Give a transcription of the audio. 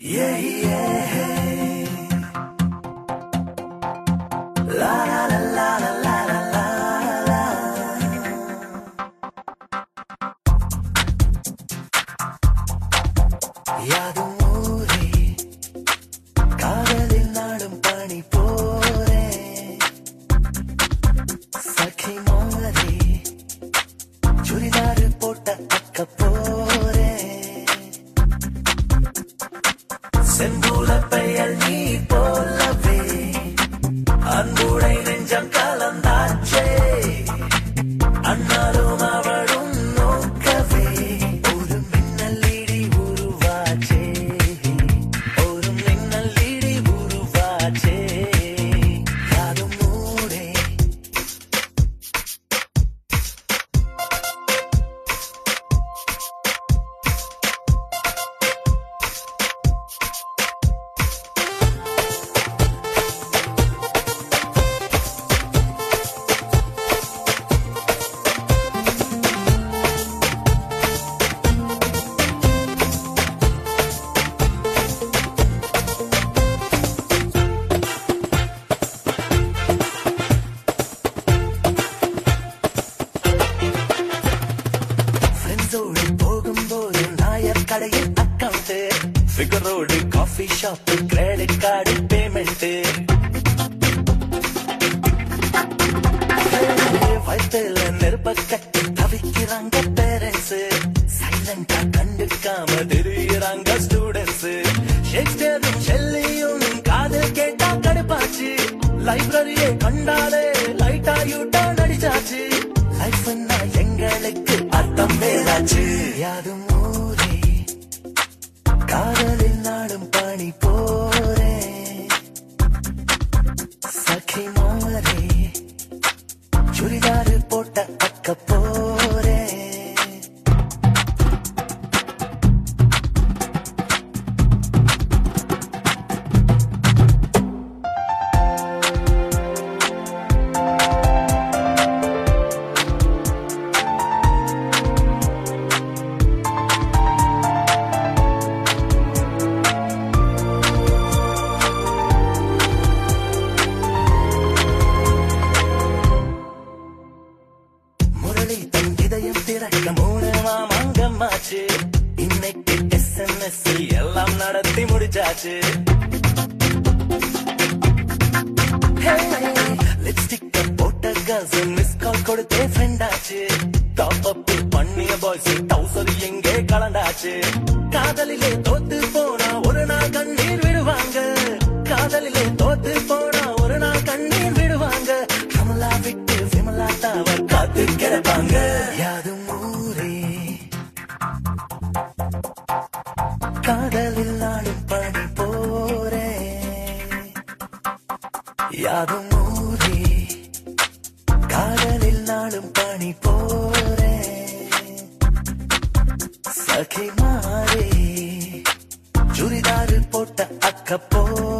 Yeah, yeah. La la la la la la la la la. யாதும் ஊரே காதலில் நாடும் பணி போரே சഖി மாறே சுடிதாரு போட்ட அக்க போரே செந்தூல பெயர் நீ போலவே அன்புடை நெஞ்சம் கலந்தாச்சே அண்ணாலும் அவளும் நோக்கவே ஒரு மின்னல் இடி உருவாச்சே ஒரு மின்னல் இடி உருவாச்சே யாரும் ஊரே ஃப்ரெண்ட்ஸோடு போகும்போது நாயர் கடையில் அக்கவுண்ட் ஃபிகரோடு coffee shop credit card payment வயிற்றுல நெருப்ப கட்டி தவிக்கிறாங்க பேரண்ட்ஸ் சைலண்டா கண்டுக்காம தெரியுறாங்க ஸ்டூடெண்ட்ஸ் ஷேக்ஸ்பியரும் ஷெல்லியும் காதல் கேட்டா கடுப்பாச்சு லைப்ரரியை கண்டாலே லைட்டா யூட்டா நடிச்சாச்சு லைஃப்னா எங்களுக்கு அர்த்தம் வேறாச்சு யாதும் ஊரே காதலில் நாடும் பணி போரே சഖி மாறே சுடிதாரு போட்ட அக்க போரே முரளி தன் இதயம் திறக்க மூணு மாமாங்கம்மாச்சு இன்னைக்கு எஸ்எம்எஸ் எல்லாம் நடத்தி முடிச்சாச்சு லிப்ஸ்டிக் போட்ட கேர்ள்ஸ் மிஸ் கால் கொடுத்தே ஃப்ரெண்ட் ஆச்சு டாப் அப் பண்ணிய பாய்ஸ் டவுசர் எங்கே கலண்டாச்சு காதலிலே தோத்து போனா ஒரு நாள் கண்ணீர் விடுவாங்க காதலிலே தோத்து போனா ஒரு நாள் கண்ணீர் விடுவாங்க கமலா விட்டு விமலா தாவ காத்து கிடப்பாங்க யாதும் ஊரே காதலில் நாடும் பணி போரே யாதும் ஊரே காதலில் நாடும் பணி போரே சഖி மாறே சுடிதாரு போட்ட அக்க போ